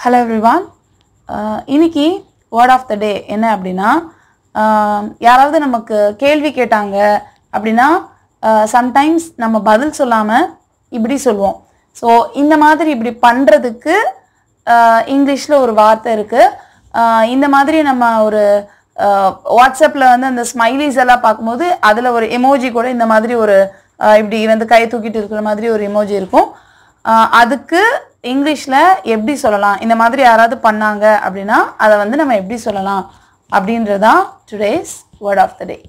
hello everyone இன்னைக்கு word of the day என்ன அப்படின்னா ஆஹ் யாராவது நமக்கு கேள்வி கேட்டாங்க அப்படின்னா சம்டைம்ஸ் நம்ம பதில் சொல்லாமல் இப்படி சொல்லுவோம் ஸோ இந்த மாதிரி இப்படி பண்ணுறதுக்கு இங்கிலீஷில் ஒரு வார்த்தை இருக்குது இந்த மாதிரி நம்ம ஒரு வாட்ஸ்அப்பில் வந்து அந்த ஸ்மைலிஸ் எல்லாம் பார்க்கும்போது அதில் ஒரு எமோஜி கூட இந்த மாதிரி ஒரு ஆஹ் இப்படி வந்து கை தூக்கிட்டு இருக்கிற மாதிரி ஒரு எமோஜி இருக்கும் ஆஹ் அதுக்கு இங்கிலீஷில் எப்படி சொல்லலாம் இந்த மாதிரி யாராவது பண்ணாங்க அப்படின்னா அதை வந்து நம்ம எப்படி சொல்லலாம் அப்படின்றதான் today's word of the day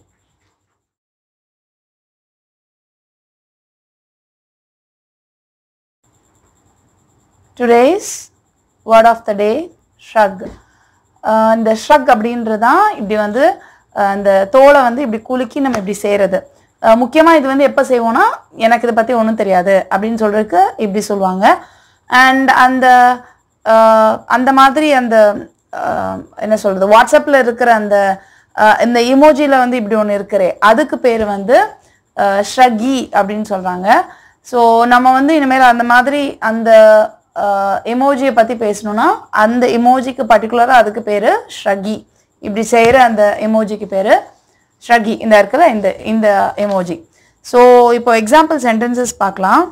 today's word of the day shrug இந்த ஷ்ரக் அப்படின்றதான் இப்படி வந்து அஹ் இந்த தோலை வந்து இப்படி குலுக்கி நம்ம இப்படி செய்கிறது முக்கியமாக இது வந்து எப்போ செய்வோம்னா எனக்கு இதை பற்றி ஒன்றும் தெரியாது அப்படின்னு சொல்கிறதுக்கு இப்படி சொல்லுவாங்க அண்ட் அந்த அஹ் அந்த மாதிரி அந்த அஹ் என்ன சொல்கிறது வாட்ஸ்அப்பில் இருக்கிற அந்த அஹ் இந்த இமோஜியில் வந்து இப்படி ஒன்று இருக்கிறே அதுக்கு பேர் வந்து ஷ்ரகி அப்படின்னு சொல்கிறாங்க ஸோ நம்ம வந்து இனிமேல் அந்த மாதிரி அந்த எமோஜியை பற்றி பேசணும்னா அந்த எமோஜிக்கு பர்டிகுலராக அதுக்கு பேர் ஷ்ரகி இப்படி செய்கிற அந்த எமோஜிக்கு பேர் ஷ்ரகி இந்த இருக்கிற இந்த இந்த எமோஜி ஸோ இப்போ எக்ஸாம்பிள் சென்டென்சஸ் பார்க்கலாம்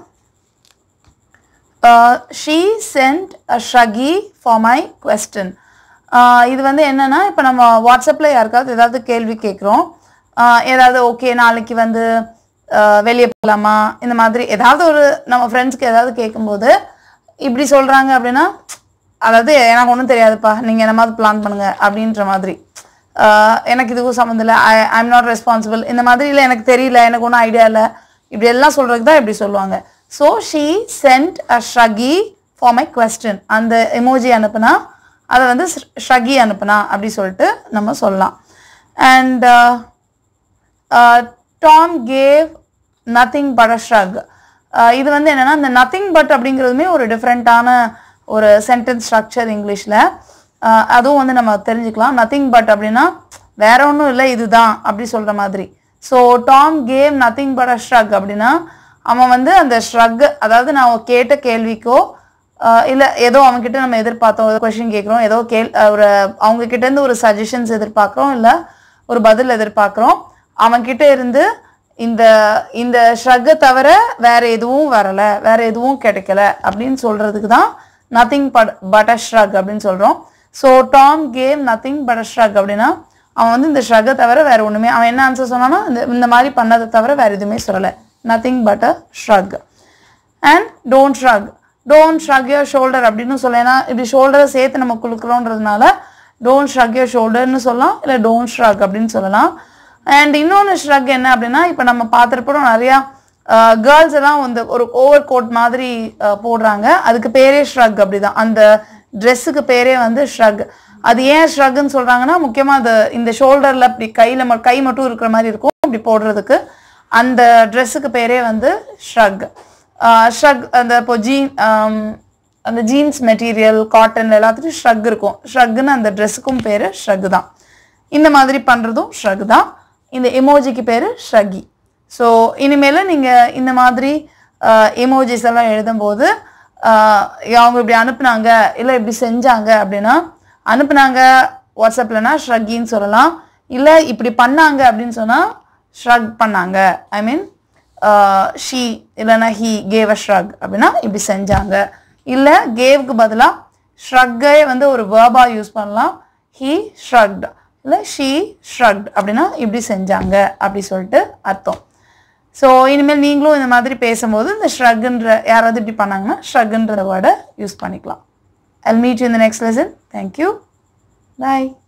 she sent a shruggie for my question இது வந்து என்னன்னா இப்போ நம்ம வாட்ஸ்அப்பில் யாருக்காவது ஏதாவது கேள்வி கேட்குறோம் ஏதாவது ஓகே நாளைக்கு வந்து வெளியே போகலாமா இந்த மாதிரி ஏதாவது ஒரு நம்ம ஃப்ரெண்ட்ஸ்க்கு ஏதாவது கேட்கும்போது இப்படி சொல்கிறாங்க அப்படின்னா அதாவது எனக்கு ஒன்றும் தெரியாதுப்பா நீங்கள் என்ன மாதிரி பிளான் பண்ணுங்க அப்படின்ற மாதிரி ஆஹ் எனக்கு இதுக்கும் சம்மந்தம் இல்லை ஐ ஐம் நாட் ரெஸ்பான்சிபிள் இந்த மாதிரி இல்லை எனக்கு தெரியல எனக்கு ஒன்றும் ஐடியா இல்லை இப்படி எல்லாம் சொல்கிறதுக்கு தான் இப்படி சொல்லுவாங்க so she sent a shruggie for my question அந்த எமோஜி அனுப்புனா அதை வந்து ஷ்ரகி அனுப்புனா அப்படி சொல்லிட்டு நம்ம சொல்லலாம் and Tom gave nothing but a shrug இது வந்து என்னன்னா இந்த நத்திங் பட் அப்படிங்கிறதுமே ஒரு டிஃப்ரெண்ட்டான ஒரு சென்டென்ஸ் ஸ்ட்ரக்சர் இங்கிலீஷில் அதுவும் வந்து நம்ம தெரிஞ்சுக்கலாம் நத்திங் பட் அப்படின்னா வேற ஒன்றும் இல்லை இதுதான் அப்படி சொல்கிற மாதிரி so Tom gave nothing but a shrug அப்படின்னா அவன் வந்து அந்த ஷ்ரக் அதாவது நான் கேட்ட கேள்விக்கோ இல்லை ஏதோ அவங்ககிட்ட நம்ம எதிர்பார்த்தோம் ஏதோ கொஷின் கேட்குறோம் ஏதோ கேள் ஒரு அவங்க கிட்ட இருந்து ஒரு சஜஷன்ஸ் எதிர்பார்க்குறோம் இல்லை ஒரு பதில் எதிர்பார்க்குறோம் அவன்கிட்ட இருந்து இந்த இந்த ஷ்ரக்கை தவிர வேற எதுவும் வரல வேற எதுவும் கிடைக்கல அப்படின்னு சொல்றதுக்கு தான் nothing but but a shrug அப்படின்னு சொல்றோம் so Tom came nothing but a shrug அப்படின்னா அவன் வந்து இந்த ஷ்ரக்கை தவிர வேற ஒண்ணுமே அவன் என்ன ஆன்சர் சொன்னானா இந்த இந்த மாதிரி பண்ணதை தவிர வேற எதுவுமே சொல்லலை nothing but a shrug and don't shrug don't shrug your shoulder அப்படின்னு சொல்லலாம் இப்படி ஷோல்டரை சேர்த்து நம்ம குளுக்குறோன்றதுனால டோன்ட் ஷ்ரக் யோர் ஷோல்டர்னு சொல்லலாம் இல்லை டோன்ட் ஷ்ரக் அப்படின்னு சொல்லலாம் அண்ட் இன்னொன்று ஷ்ரக் என்ன அப்படின்னா இப்போ நம்ம பார்த்துருப்போம் நிறையா கேர்ள்ஸ் எல்லாம் வந்து ஒரு ஓவர் கோட் மாதிரி அஹ், போடுறாங்க அதுக்கு பேரே ஷ்ரக் அப்படிதான் அந்த ட்ரெஸ்ஸுக்கு பேரே வந்து ஷ்ரக் அது ஏன் ஷ்ரக்னு சொல்றாங்கன்னா முக்கியமாக அது இந்த ஷோல்டரில் அப்படி கையில் ம கை மட்டும் இருக்கிற மாதிரி இருக்கும் அப்படி போடுறதுக்கு அந்த ட்ரெஸ்ஸுக்கு பேரே வந்து ஷ்ரக் ஷ்ரக் அந்த இப்போ ஜீன் அந்த ஜீன்ஸ் மெட்டீரியல் காட்டன் எல்லாத்துக்கும் ஷ்ரக் இருக்கும் ஷ்ரக்னு அந்த ட்ரெஸ்ஸுக்கும் பேர் ஷ்ரக் தான் இந்த மாதிரி பண்ணுறதும் ஷ்ரக் தான் இந்த எமோஜிக்கு பேர் ஷ்ரகி ஸோ இனிமேல் நீங்கள் இந்த மாதிரி எமோஜிஸ் எல்லாம் எழுதும்போது ஆஹ் அவங்க இப்படி அனுப்புனாங்க இல்லை இப்படி செஞ்சாங்க அப்படின்னா அனுப்புனாங்க வாட்ஸ்அப்லனா ஷ்ரகின்னு சொல்லலாம் இல்லை இப்படி பண்ணாங்க அப்படின்னு சொன்னால் ஷ்ரக் பண்ணாங்க ஐ மீன் ஷீ இல்லைன்னா ஹீ கேவ் அ ஷ்ரக் அப்படின்னா இப்படி செஞ்சாங்க இல்லை கேவ்க்கு பதிலாக ஷ்ரக்கை வந்து ஒரு வேர்பா யூஸ் பண்ணலாம் ஹீ ஷ்ரக்ட் இல்லை ஷீ ஷ்ரக்ட் அப்படின்னா இப்படி செஞ்சாங்க அப்படி சொல்லிட்டு அர்த்தம் ஸோ இனிமேல் நீங்களும் இந்த மாதிரி பேசும்போது இந்த ஷ்ரக்ன்ற யாராவது இப்படி பண்ணாங்கன்னா ஷ்ரக்ன்ற வேர்டை யூஸ் பண்ணிக்கலாம் ஐல் மீட் யூ இந்த நெக்ஸ்ட் லெசன் தேங்க்யூ பாய்